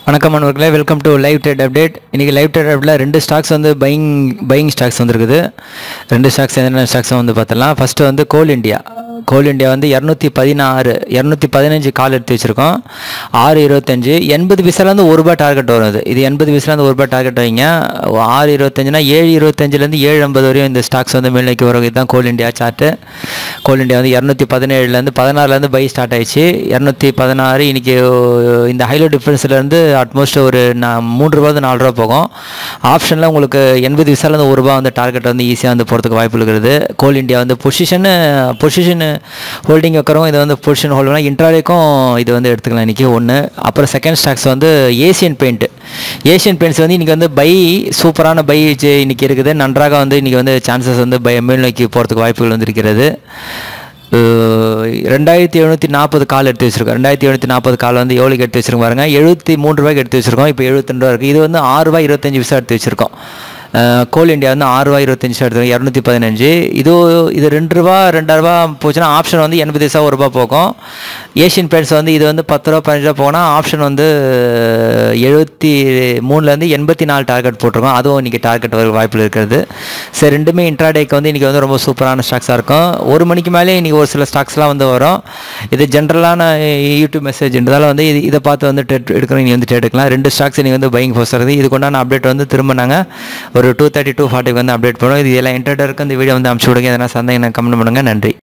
வணக்கம் நண்பர்களே welcome to live trade update இன்றைக்கி லைவ் ட்ரேட் அப்டேட்டில் ரெண்டு ஸ்டாக்ஸ் வந்து பையிங் பையிங் ஸ்டாக்ஸ் வந்துருக்குது ரெண்டு ஸ்டாக்ஸ் என்னென்ன ஸ்டாக்ஸ் வந்து பார்த்தலாம் ஃபஸ்ட்டு வந்து கோல் இண்டியா கோல் இண்டியா வந்து இரநூத்தி பதினாறு இரநூத்தி பதினஞ்சு கால் எடுத்து வச்சுருக்கோம் ஆறு இருபத்தஞ்சு எண்பது பைசாலேருந்து ஒரு ரூபாய் டார்கெட் வரும் இது இது எண்பது பைசாலேருந்து ஒரு ரூபாய் டார்கெட் வைங்க ஆறு இருபத்தஞ்சுனா ஏழு இருபத்தஞ்சிலேருந்து ஏழு ஐம்பது வரையும் இந்த ஸ்டாக்ஸ் வந்து மேல் நோக்கி வரும் இதுதான் coal India chart coal India வந்து இரநூத்தி பதினேழுலேருந்து பதினாறுலேருந்து பை ஸ்டார்ட் ஆயிடுச்சு இரநூத்தி பதினாறு இன்றைக்கி இந்த ஹைலோ டிஃப்ரென்ஸ்லேருந்து அட்மோஸ்ட் ஒரு நான் மூன்று ரூபா நாலு ரூபா போகும் ஆப்ஷனில் உங்களுக்கு எண்பது விசாலேருந்து ஒரு ரூபா வந்து டார்கெட் வந்து ஈஸியாக வந்து போகிறதுக்கு வாய்ப்பு இருக்கிறது கோல் இண்டியா வந்து பொசிஷனு பொசிஷன் ஹோல்டிங் வைக்கிறோம் இது வந்து பொசிஷன் ஹோல்டுனா இன்ட்ராடேக்கும் இது வந்து எடுத்துக்கலாம் இன்றைக்கி ஒன்று அப்புறம் செகண்ட் ஸ்டாக்ஸ் வந்து ஏசியன் பெயிண்ட் ஏஷியன் பெயிண்ட்ஸ் வந்து இன்றைக்கி வந்து பை சூப்பரான பை இன்றைக்கி இருக்குது நன்றாக வந்து இன்றைக்கி வந்து சான்சஸ் வந்து பை மேல் நோக்கி போகிறதுக்கு வாய்ப்புகள் வந்து இருக்கிறது அஹ் ரெண்டாயிரத்தி எழுநூற்றி நாற்பது கால் எடுத்து வச்சிருக்கோம் ரெண்டாயிரத்தி எழுநூற்றி நாற்பது கால் வந்து எவ்வளோக்கு எடுத்து வச்சிருக்கோம் பாருங்க எழுபத்தி மூணு ரூபாய்க்கு எடுத்து வச்சிருக்கோம் இப்போ எழுபத்தி ரெண்டு ரூபா இருக்குது இது வந்து ஆறு ரூபாய் இருபத்தஞ்சு விசா எடுத்து வச்சிருக்கோம் அஹ் கோல் இண்டியா வந்து ஆறு ரூபாய் இருபத்தஞ்சு விசா எடுத்து இரநூத்தி பதினஞ்சு இது இது ரெண்டு ரூபா ரெண்டாயிரம் ரூபா போச்சுன்னா ஆப்ஷன் வந்து எண்பது விசா ஒரு ரூபா போகும் ஏஷியன் பெயிண்ட்ஸ் வந்து இது வந்து பத்து ரூபா பதினஞ்சு ரூபா போனால் ஆப்ஷன் வந்து எழுபத்தி மூணுலேருந்து எண்பத்தி நாலு டார்கெட் போட்டிருக்கோம் அதுவும் இன்றைக்கி டார்கெட் வர வாய்ப்பில் இருக்கிறது சரி ரெண்டுமே இன்ட்ராடேக்கு வந்து இன்றைக்கி வந்து ரொம்ப சூப்பரான ஸ்டாக்ஸாக இருக்கும் ஒரு மணிக்கு மேலே இன்றைக்கி ஒரு சில ஸ்டாக்ஸ்லாம் வந்து வரும் இது ஜென்ரலான யூடியூப் மெசேஜ்ன்றதால வந்து இது இதை பார்த்து வந்து டெட் எடுக்கணும் நீங்கள் வந்து ட்ரேட் எடுக்கலாம் ரெண்டு ஸ்டாக்ஸ் நீங்கள் வந்து பையிங் ஃபோர்ஸ் இருக்குது இதுக்குண்டான அப்டேட் வந்து திரும்ப நாங்கள் ஒரு டூ தேர்ட்டி டூ ஃபார்ட்டிக்கு வந்து அப்டேட் பண்ணுவோம் இது எல்லாம் இன்டர்டருக்கு இந்த வீடியோ வந்து அனுப்பிச்சு விடுங்க எதனா சந்தேகம் கமெண்ட் பண்ணுங்கள் நன்றி